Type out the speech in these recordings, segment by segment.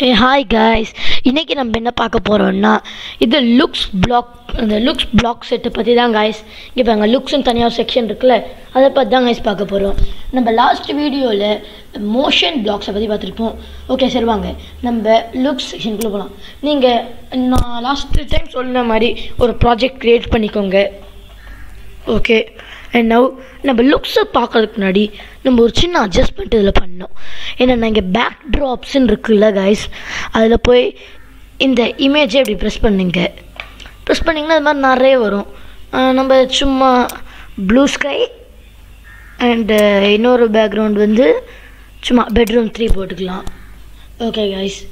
ஏ hi guys இன்றைக்கி நம்ம என்ன பார்க்க போகிறோம்னா இது லுக்ஸ் பிளாக் அந்த லுக்ஸ் பிளாக் செட்டை பற்றி தான் காய்ஸ் இங்கே பாருங்க லுக்ஸ்னு தனியாக செக்ஷன் இருக்குல்ல அதை பற்றி தான் காய்ஸ் பார்க்க போகிறோம் நம்ம லாஸ்ட் வீடியோவில் மோஷன் பிளாக்ஸை பற்றி பார்த்துருப்போம் ஓகே சரி வாங்க நம்ம லுக்ஸ் செக்ஷனுக்குள்ளே போகலாம் நீங்கள் நான் லாஸ்ட் டைம் சொன்ன மாதிரி ஒரு ப்ராஜெக்ட் க்ரியேட் பண்ணிக்கோங்க ஓகே அண்ட் நவ் நம்ம லுக்ஸை பார்க்கறதுக்கு முன்னாடி நம்ம ஒரு சின்ன அட்ஜஸ்ட்மெண்ட் இதில் பண்ணோம் ஏன்னா இங்கே பேக் ட்ராப்ஸ்ன்னு இருக்குல்ல கைஸ் அதில் போய் இந்த இமேஜை இப்படி ப்ரெஸ் பண்ணுங்க ப்ரெஸ் பண்ணிங்கன்னா அது மாதிரி நிறைய வரும் ஆஹ் நம்ம சும்மா ப்ளூ ஸ்கை அண்டு இன்னொரு பேக்ரவுண்ட் வந்து சும்மா பெட்ரூம் த்ரீ போட்டுக்கலாம் ஓகே கைஸ்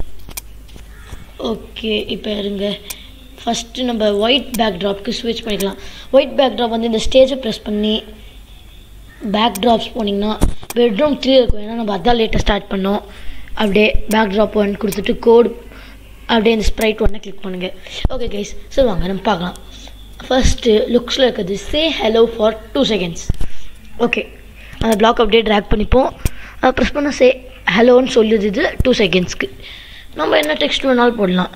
ஓகே இப்போ இருங்க ஃபஸ்ட்டு நம்ம ஒயிட் பேக்ட்ராப்க்கு ஸ்விட்ச் பண்ணிக்கலாம் ஒயிட் பேக்ட்ராப் வந்து இந்த ஸ்டேஜை ப்ரெஸ் பண்ணி பேக்ட்ராப்ஸ் போனீங்கன்னா பெட்ரூம் த்ரீ இருக்கும் ஏன்னா நம்ம அதான் லேட்டாக ஸ்டார்ட் பண்ணோம் அப்படியே பேக்ட்ராப் ஒன் கொடுத்துட்டு கோடு அப்படியே இந்த ஸ்ப்ரைட் ஒன்றை கிளிக் பண்ணுங்கள் ஓகே கைஸ் சரி வாங்க நம்ம பார்க்கலாம் ஃபஸ்ட்டு லுக்ஸில் இருக்கிறது say hello for two seconds okay அந்த பிளாக் அப்படியே ட்ராக் பண்ணிப்போம் அதை ப்ரெஸ் பண்ண சே ஹலோன்னு சொல்லுது இது டூ செகண்ட்ஸ்க்கு நம்ம என்ன டெக்ஸ்ட் வேணாலும் போடலாம்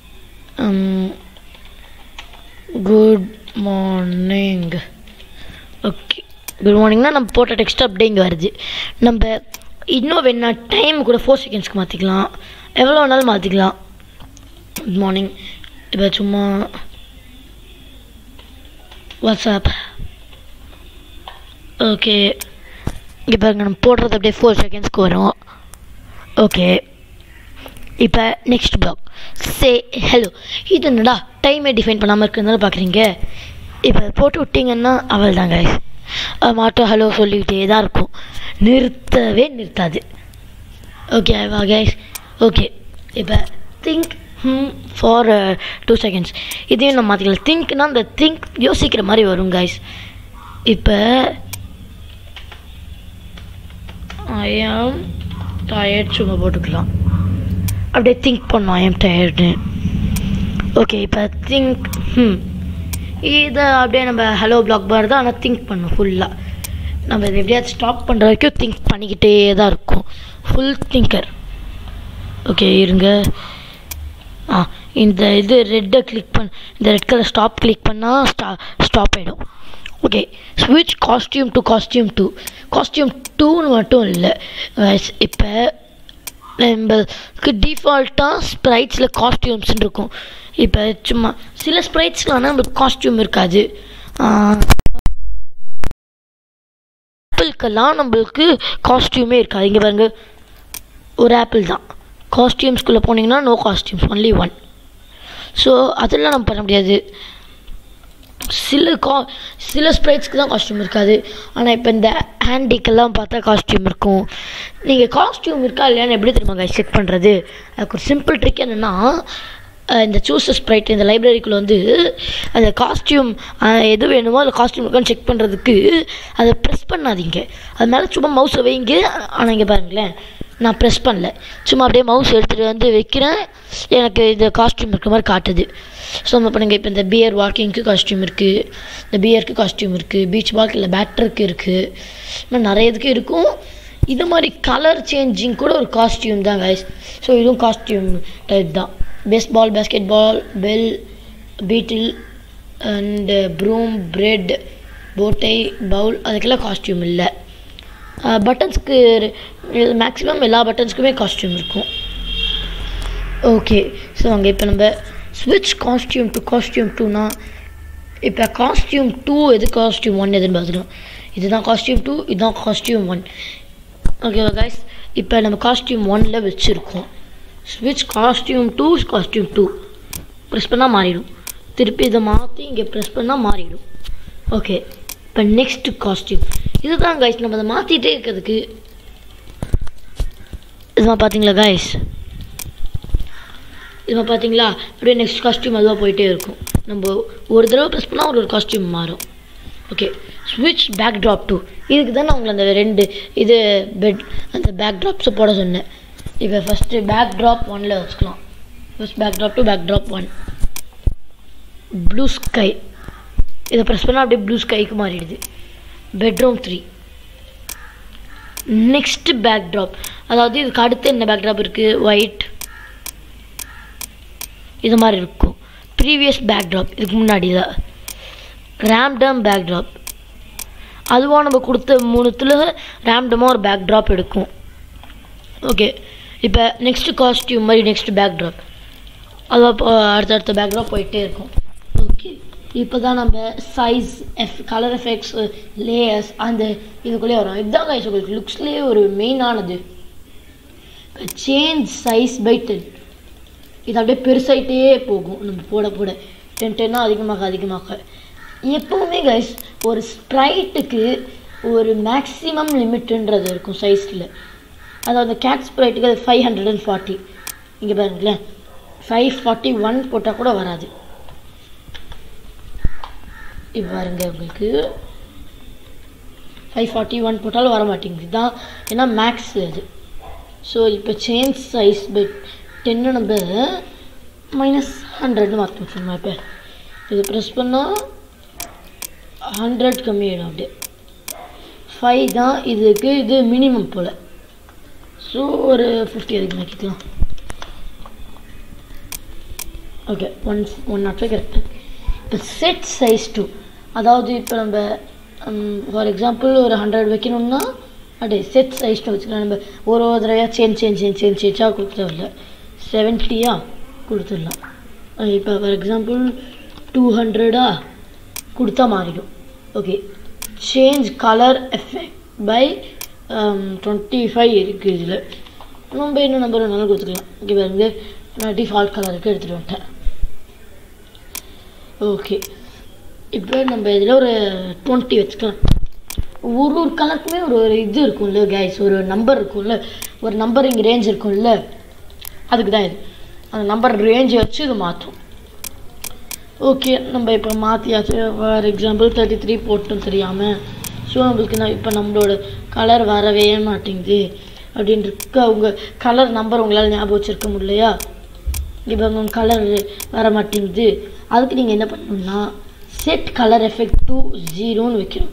குட் மார்னிங் ஓகே குட் மார்னிங்னா நம்ம போட்ட டெக்ஸ்ட் அப்படியே இங்கே வருது நம்ம இன்னும் வேணா டைம் கூட ஃபோர் செகண்ட்ஸ்க்கு மாற்றிக்கலாம் எவ்வளோ வேணாலும் மாற்றிக்கலாம் குட் மார்னிங் இப்போ சும்மா வாட்ஸ்அப் ஓகே இங்கே பாருங்க நம்ம போடுறது அப்படியே ஃபோர் செகண்ட்ஸ்க்கு வரும் ஓகே இப்போ நெக்ஸ்ட் பிளாக் சே ஹலோ இது என்னடா டைமை டிஃபைன் பண்ணாமல் இருக்கிறதுனால பார்க்குறீங்க இப்போ போட்டு விட்டிங்கன்னா அவள் தாங்க மாட்டோம் ஹலோ சொல்லிக்கிட்டே தான் இருக்கும் நிறுத்தவே நிறுத்தாது ஓகே வா கைஸ் ஓகே இப்போ திங்க் ஃபார் டூ செகண்ட்ஸ் இதையும் நம்ம மாற்றிக்கலாம் திங்க்னா அந்த திங்க் யோசிக்கிற மாதிரி வரும் கைஸ் இப்போ ஐ ஆம் டயர்ட் சும்மா போட்டுக்கலாம் அப்படியே திங்க் பண்ணோம் ஐ எம் டயர்டு ஓகே இப்போ திங்க் ம் இதை அப்படியே நம்ம ஹலோ பிளாக் பார் தான் ஆனால் திங்க் பண்ணோம் ஃபுல்லாக நம்ம இதை எப்படியாச்சும் ஸ்டாப் பண்ணுற வரைக்கும் திங்க் பண்ணிக்கிட்டே தான் இருக்கும் ஃபுல் திங்கர் ஓகே இருங்க ஆ இந்த இது ரெட்டை கிளிக் பண்ண இந்த ரெட் கலர் ஸ்டாப் கிளிக் பண்ணால் ஸ்டா ஸ்டாப் ஆகிடும் ஓகே ஸ்விட்ச் costume to costume two costume டூன்னு மட்டும் இல்லை இப்போ நம்மளுக்கு டிஃபால்ட்டாக ஸ்ப்ரைட்ஸில் காஸ்டியூம்ஸ்னு இருக்கும் இப்போ சும்மா சில ஸ்ப்ரைட்ஸ்லாம் நம்மளுக்கு காஸ்டியூம் இருக்காது ஆப்பிள்க்கெல்லாம் நம்மளுக்கு காஸ்டியூமே இருக்காது இங்கே பாருங்க ஒரு ஆப்பிள் தான் காஸ்டியூம்ஸ்குள்ளே போனீங்கன்னா no costumes only one so அதெல்லாம் நம்ம பண்ண முடியாது சில கா சில ஸ்ப்ரைட்ஸ்க்கு தான் காஸ்டியூம் இருக்காது ஆனால் இப்போ இந்த ஹேண்டிக்கெல்லாம் பார்த்தா காஸ்டியூம் இருக்கும் நீங்கள் காஸ்டியூம் இருக்கா இல்லையான்னு எப்படி தெரியுமா செக் பண்ணுறது அதுக்கு ஒரு சிம்பிள் ட்ரிக் என்னென்னா இந்த சூஸ் ஸ்ப்ரைட் இந்த லைப்ரரிக்குள்ளே வந்து அந்த காஸ்டியூம் எது வேணுமோ அந்த காஸ்டியூம் இருக்கான்னு செக் பண்ணுறதுக்கு அதை ப்ரெஸ் பண்ணாதீங்க அது மேலே சும்மா மவுஸை வைங்க ஆனால் இங்கே பாருங்களேன் நான் ப்ரெஸ் பண்ணல சும்மா அப்படியே மவுஸ் எடுத்துகிட்டு வந்து வைக்கிறேன் எனக்கு இந்த காஸ்டியூம் இருக்கிற மாதிரி காட்டுது ஸோ நம்ம பண்ணுங்க இப்போ இந்த பியர் வாக்கிங்க்கு காஸ்டியூம் இருக்குது இந்த பியருக்கு காஸ்டியூம் இருக்குது பீச் வாக் இல்லை பேட்டருக்கு இருக்குது இன்னும் நிறைய இதுக்கு இருக்கும் இது மாதிரி கலர் சேஞ்சிங் கூட ஒரு காஸ்டியூம் தான் கைஸ் ஸோ இதுவும் காஸ்டியூம் டைப் தான் baseball basketball bell beetle and broom bread போட்டை பவுல் அதுக்கெல்லாம் காஸ்டியூம் இல்லை பட்டன்ஸ்க்கு மேக்ஸிமம் எல்லா பட்டன்ஸ்க்குமே காஸ்டியூம் இருக்கும் ஓகே ஸோ அங்கே இப்போ நம்ம ஸ்விட்ச் காஸ்டியூம் டு காஸ்டியூம் டூனா இப்போ காஸ்டியூம் டூ எது காஸ்டியூம் ஒன் எதுன்னு பார்த்துக்கலாம் இதுதான் காஸ்டியூம் டூ இதுதான் காஸ்டியூம் ஒன் ஓகேவா கைஸ் இப்போ நம்ம காஸ்டியூம் ஒனில் வச்சுருக்கோம் ஸ்விட்ச் costume two costume two press பண்ணால் மாறிடும் திருப்பி இதை மாற்றி இங்கே ப்ரெஸ் பண்ணால் மாறிடும் ஓகே இப்போ நெக்ஸ்ட்டு காஸ்டியூம் இதுதான் கைஸ் நம்ம அதை மாற்றிட்டே இருக்கிறதுக்கு இதுதான் பார்த்தீங்களா கைஸ் இதுமா பார்த்தீங்களா அப்படியே நெக்ஸ்ட் காஸ்டியூம் அதுவாக போயிட்டே இருக்கும் நம்ம ஒரு தடவை ப்ரெஸ் பண்ணால் ஒரு ஒரு காஸ்டியூம் மாறும் ஓகே ஸ்விட்ச் பேக் ட்ராப் டூ இதுக்கு தான் நான் உங்களை அந்த ரெண்டு இது பெட் அந்த பேக் ட்ராப்ஸை போட சொன்னேன் இப்போ ஃபஸ்ட்டு பேக் ட்ராப் ஒனில் வச்சுக்கலாம் first backdrop two backdrop one blue sky இதை ப்ரெஸ் பண்ணால் அப்படியே ப்ளூ ஸ்கைக்கு மாறிடுது bedroom three next backdrop அதாவது இதுக்கு அடுத்து என்ன பேக் ட்ராப் இருக்குது ஒயிட் இது மாதிரி இருக்கும் ப்ரீவியஸ் பேக்ட்ராப் இதுக்கு முன்னாடி தான் ரேம்டம் பேக்ட்ராப் அதுவாக நம்ம கொடுத்த மூணுத்தில் ரேம்டமாக ஒரு பேக்ட்ராப் எடுக்கும் ஓகே இப்போ நெக்ஸ்ட்டு காஸ்டியூம் மாதிரி நெக்ஸ்ட் பேக்ட்ராப் அது அப்போ அடுத்தடுத்த பேக்ட்ராப் போயிட்டே இருக்கும் ஓகே இப்போ தான் நம்ம size F colour effects layers அந்த இதுக்குள்ளேயே வரும் இதுதான் கைஸ் உங்களுக்கு லுக்ஸ்லேயே ஒரு மெயினானது சேஞ்ச் சைஸ் பை டென் இது அப்படியே பெருசாயிட்டே போகும் நம்ம போட போட டென் டென்னாக அதிகமாக அதிகமாக எப்போவுமே கைஸ் ஒரு ஸ்ப்ரைட்டுக்கு ஒரு மேக்ஸிமம் லிமிட்டுன்றது இருக்கும் சைஸில் அதாவது கேட் ஸ்ப்ரைட்டுக்கு அது ஃபைவ் ஹண்ட்ரட் அண்ட் ஃபார்ட்டி இங்கே பாருங்களேன் ஃபைவ் ஃபார்ட்டி ஒன் போட்டால் கூட வராது இப்போ பாருங்க உங்களுக்கு ஃபைவ் ஃபார்ட்டி ஒன் போட்டாலும் வர மாட்டேங்குது இதுதான் ஏன்னா மேக்ஸ் அது ஸோ இப்போ சேஞ்ச் சைஸ் பட் டென்னு நம்ம மைனஸ் ஹண்ட்ரட்னு மாற்றி வச்சுருந்தோம் இப்போ இது ப்ரெஸ் பண்ணால் ஹண்ட்ரட் கம்மியாயிடும் அப்படியே ஃபைவ் தான் இதுக்கு இது மினிமம் போல் ஸோ ஒரு ஃபிஃப்டி அதுக்கு மாற்றிக்கலாம் okay one one not five கரெக்டாக இப்போ செட் சைஸ் டூ அதாவது இப்போ நம்ம ஃபார் எக்ஸாம்பிள் ஒரு ஹண்ட்ரட் வைக்கணும்னா அப்படியே செட் சைஸ் டூ வச்சுக்கலாம் நம்ம ஒரு ஒரு தடவையாக சேஞ்ச் சேஞ்ச் சேஞ்ச் சேஞ்ச் சேஞ்சாக கொடுத்ததில்ல செவன்ட்டியாக கொடுத்துடலாம் இப்போ ஃபார் எக்ஸாம்பிள் டூ ஹண்ட்ரடாக கொடுத்தா மாறிடும் okay change colour effect by twenty five இருக்குது இதில் நம்ம என்ன நம்பர் வேணாலும் கொடுத்துக்கலாம் இங்கே பாருங்க நான் டிஃபால்ட் கலருக்கு எடுத்துகிட்டு வந்துட்டேன் ஓகே இப்போ நம்ம இதில் ஒரு டுவெண்ட்டி வச்சுக்கலாம் ஒரு ஒரு கலருக்குமே ஒரு ஒரு இது இருக்கும்ல கைஸ் ஒரு நம்பர் இருக்கும்ல ஒரு நம்பரிங் ரேஞ்ச் இருக்கும்ல அதுக்கு தான் இது அந்த நம்பர் ரேஞ்சை வச்சு இது மாற்றும் ஓகே நம்ம இப்போ மாற்றியாச்சு ஃபார் எக்ஸாம்பிள் தேர்ட்டி த்ரீ போட்டோம் தெரியாமல் ஸோ நம்மளுக்கு நான் இப்போ நம்மளோட கலர் வரவே மாட்டேங்குது அப்படின்னு இருக்க அவங்க கலர் நம்பர் உங்களால் ஞாபகம் வச்சுருக்க முடியலையா இப்போ உங்கள் கலர் வர மாட்டேங்குது அதுக்கு நீங்கள் என்ன பண்ணணும்னா செட் கலர் எஃபெக்ட் டூ ஜீரோன்னு வைக்கணும்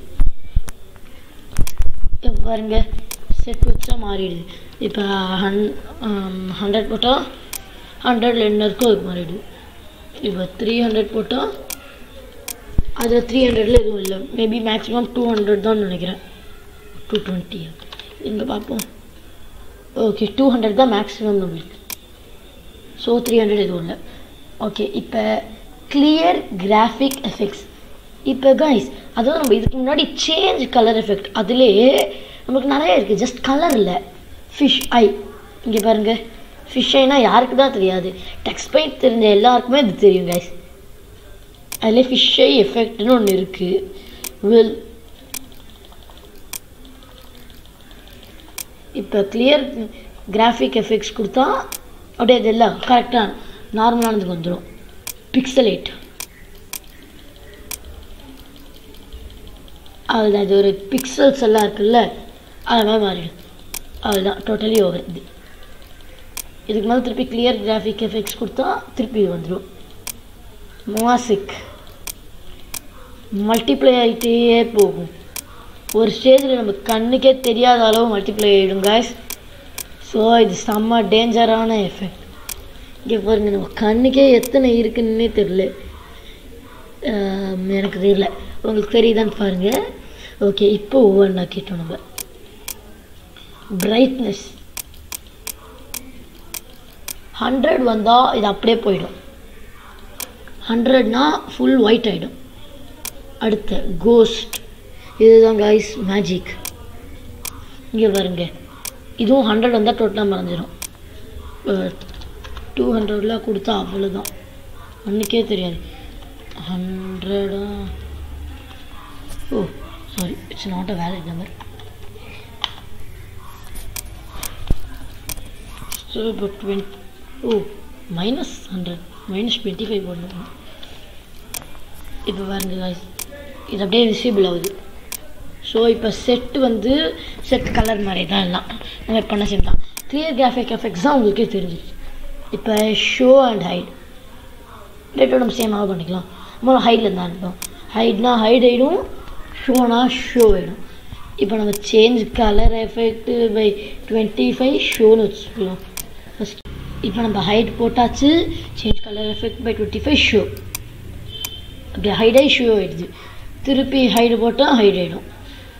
இப்போ பாருங்க செட் வச்சா மாறிடுது இப்போ ஹன் ஹண்ட்ரட் போட்டால் ஹண்ட்ரட்ல என்ன இருக்கோ அதுக்கு மாறிடுது இப்போ த்ரீ ஹண்ட்ரட் போட்டால் அதில் த்ரீ ஹண்ட்ரடில் எதுவும் இல்லை மேபி மேக்ஸிமம் டூ ஹண்ட்ரட் தான் நினைக்கிறேன் டூ டுவெண்ட்டி இங்கே பார்ப்போம் ஓகே டூ ஹண்ட்ரட் தான் மேக்ஸிமம் நம்மளுக்கு ஸோ த்ரீ ஹண்ட்ரட் எதுவும் இல்லை ஓகே இப்போ கிளியர் கிராஃபிக் எஃபெக்ட்ஸ் இப்போ கைஸ் அதாவது நம்ம இதுக்கு முன்னாடி சேஞ்ச் கலர் எஃபெக்ட் அதுலேயே நமக்கு நிறைய இருக்குது ஜஸ்ட் கலர் இல்லை ஃபிஷ் ஐ இங்கே பாருங்கள் ஃபிஷ் ஐனா யாருக்கு தான் தெரியாது டெக்ஸ்ட் பெயிண்ட் தெரிஞ்ச எல்லாருக்குமே இது தெரியும் கைஸ் அதில் ஃபிஷ் ஐ எஃபெக்ட்னு ஒன்று இருக்குது வில் இப்போ கிளியர் கிராஃபிக் எஃபெக்ட்ஸ் கொடுத்தா அப்படியே அதெல்லாம் கரெக்டாக நார்மலானதுக்கு வந்துடும் பிக்சலேட் அதுதான் இது ஒரு பிக்சல்ஸ் எல்லாம் இருக்குல்ல அது மாதிரி மாறிடும் அதுதான் டோட்டலி ஓவர் இது இதுக்கு மேலே திருப்பி கிளியர் கிராஃபிக் எஃபெக்ட்ஸ் கொடுத்தா திருப்பி இது வந்துடும் மோசிக் மல்டிப்ளை ஆகிட்டே போகும் ஒரு ஸ்டேஜில் நம்ம கண்ணுக்கே தெரியாத அளவு மல்டிப்ளை ஆகிடும் காய்ஸ் ஸோ இது செம்ம டேஞ்சரான எஃபெக்ட் இங்கே பாருங்க நம்ம கண்ணுக்கே எத்தனை இருக்குன்னே தெரில ஆம், எனக்கு தெரியல உங்களுக்கு தெரியுதான்னு பாருங்க ஓகே இப்போ ஒவ்வொன்றா கேட்டோம் நம்ம பிரைட்னஸ் ஹண்ட்ரட் வந்தால் இது அப்படியே போயிடும் ஹண்ட்ரட்னா ஃபுல் ஒயிட் ஆகிடும் அடுத்த கோஸ்ட் இதுதான் கைஸ் மேஜிக் இங்கே பாருங்க இதுவும் ஹண்ட்ரட் வந்தால் டோட்டலாக மறைஞ்சிரும் டூ ஹண்ட்ரட்லாம் கொடுத்தா அவ்வளோதான் அன்றைக்கே தெரியாது ஹண்ட்ரடா oh sorry it's not a valid number so இப்போ twenty oh minus hundred minus twenty five போடணும் இப்போ பாருங்க guys இது அப்படியே விசிபிள் ஆகுது ஸோ இப்போ செட்டு வந்து செட் கலர் மாதிரி தான் எல்லாம் நம்ம பண்ண சேம் தான் கிளியர் கிராஃபிக் எஃபெக்ட்ஸ் தான் உங்களுக்கே தெரிஞ்சிச்சு இப்போ ஷோ அண்ட் ஹைட் ரேட்டோட நம்ம சேமாக பண்ணிக்கலாம் நம்ம ஹைடில் தான் இருந்தோம் ஹைட்னா ஹைட் ஆகிடும் ஷோனா ஷோ ஆகிடும் இப்போ நம்ம change colour effect by twenty five ஷோன்னு வச்சுக்கலாம் ஃபஸ்ட் இப்போ நம்ம ஹைட் போட்டாச்சு change colour effect by twenty five show அப்படி ஹைட் ஆகி ஷோ ஆகிடுது திருப்பி ஹைடு போட்டால் ஹைட் ஆகிடும்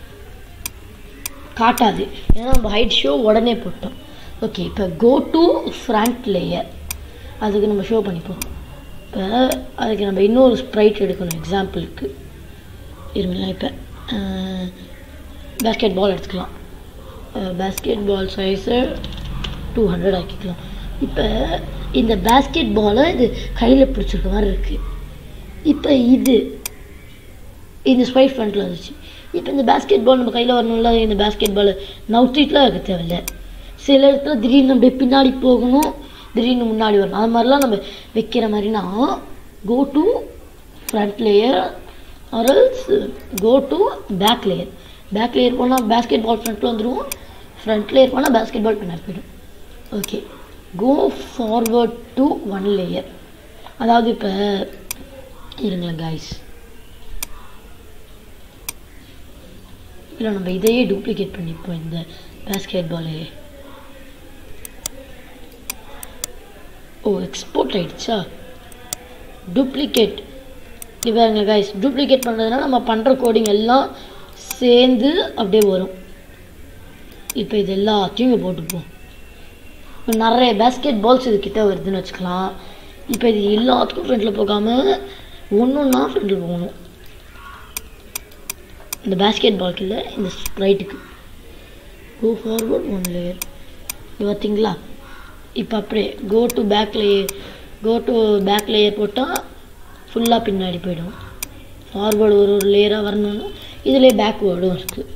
காட்டாது ஏன்னா நம்ம ஹைட் ஷோ உடனே போட்டோம் ஓகே இப்போ கோ டு ஃப்ரண்ட் லேயர் அதுக்கு நம்ம ஷோ பண்ணிப்போம் இப்போ அதுக்கு நம்ம இன்னொரு ஸ்ப்ரைட் எடுக்கணும் எக்ஸாம்பிளுக்கு இருங்களேன் இப்போ பேஸ்கெட் பால் எடுத்துக்கலாம் basketball size two hundred ஆக்கிக்கலாம் இப்போ இந்த பேஸ்கெட் பாலை இது கையில் பிடிச்சிருக்க மாதிரி இருக்குது இப்போ இது இந்த ஸ்பைட் ஃப்ரண்ட்டில் வந்துச்சு இப்போ இந்த பேஸ்கெட் பால் நம்ம கையில் வரணும்ல இந்த பேஸ்கெட் பால் நவுத்திட்டுலாம் இருக்க தேவையில்ல சில இடத்துல திடீர்னு அப்படியே பின்னாடி போகணும் திடீர்னு முன்னாடி வரணும் அது மாதிரிலாம் நம்ம வைக்கிற மாதிரினா go to front layer or else go to back layer back layer போனால் பேஸ்கெட் பால் ஃப்ரண்ட்டில் வந்துடும் ஃப்ரண்ட் லேயர் போனால் பேஸ்கெட் பால் பின்னாடி போயிடும் okay go forward to one layer அதாவது இப்போ இருங்களேன் காய்ஸ் இல்லை நம்ம இதையே டூப்ளிகேட் பண்ணிப்போம் இந்த பேஸ்கெட் பாலையே ஓ எக்ஸ்போர்ட் ஆயிடுச்சா டூப்ளிகேட் இவங்க கைஸ் டூப்ளிகேட் பண்ணுறதுனால நம்ம பண்ணுற கோடிங் எல்லாம் சேர்ந்து அப்படியே வரும் இப்போ இது எல்லாத்தையும் இங்கே போட்டுப்போம் இப்போ நிறைய பேஸ்கெட் பால்ஸ் இது கிட்ட வருதுன்னு வச்சுக்கலாம் இப்போ இது எல்லாத்துக்கும் ஃப்ரண்ட்டில் போகாமல் ஒன்று ஒன்றா ஃப்ரண்ட்டில் போகணும் இந்த பேஸ்கெட் பால்க்கு இல்லை இந்த ஸ்ப்ரைட்டுக்கு கோ ஃபார்வர்ட் ஒன் லேயர் இது பார்த்தீங்களா இப்போ அப்படியே go to back layer go to back layer போட்டால் ஃபுல்லாக பின்னாடி போயிடும் ஃபார்வேர்டு ஒரு ஒரு லேயராக வரணும்னா இதிலே பேக்வேர்டும் இருக்குது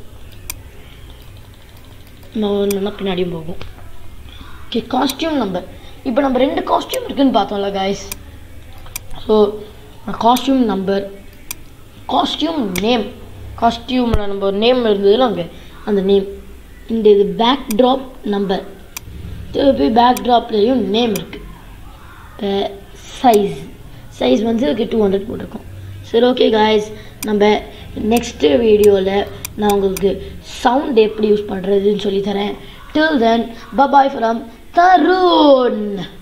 நம்ம ஒன்றுனா பின்னாடியும் போகும் ஓகே காஸ்டியூம் நம்பர் இப்போ நம்ம ரெண்டு காஸ்டியூம் இருக்குன்னு பார்த்தோம்ல guys so costume number costume name காஸ்டியூமில் நம்ம ஒரு நேம் இருந்ததுல அங்கே அந்த நேம் இந்த இது பேக் ட்ராப் நம்பர் திருப்பி பேக் ட்ராப்லேயும் நேம் இருக்குது இப்போ சைஸ் சைஸ் வந்து டூ ஹண்ட்ரட் போட்டிருக்கோம் சரி ஓகே காய்ஸ் நம்ம நெக்ஸ்ட்டு வீடியோவில் நான் உங்களுக்கு சவுண்ட் எப்படி யூஸ் பண்ணுறதுன்னு சொல்லித்தரேன் till then bye bye from Tarun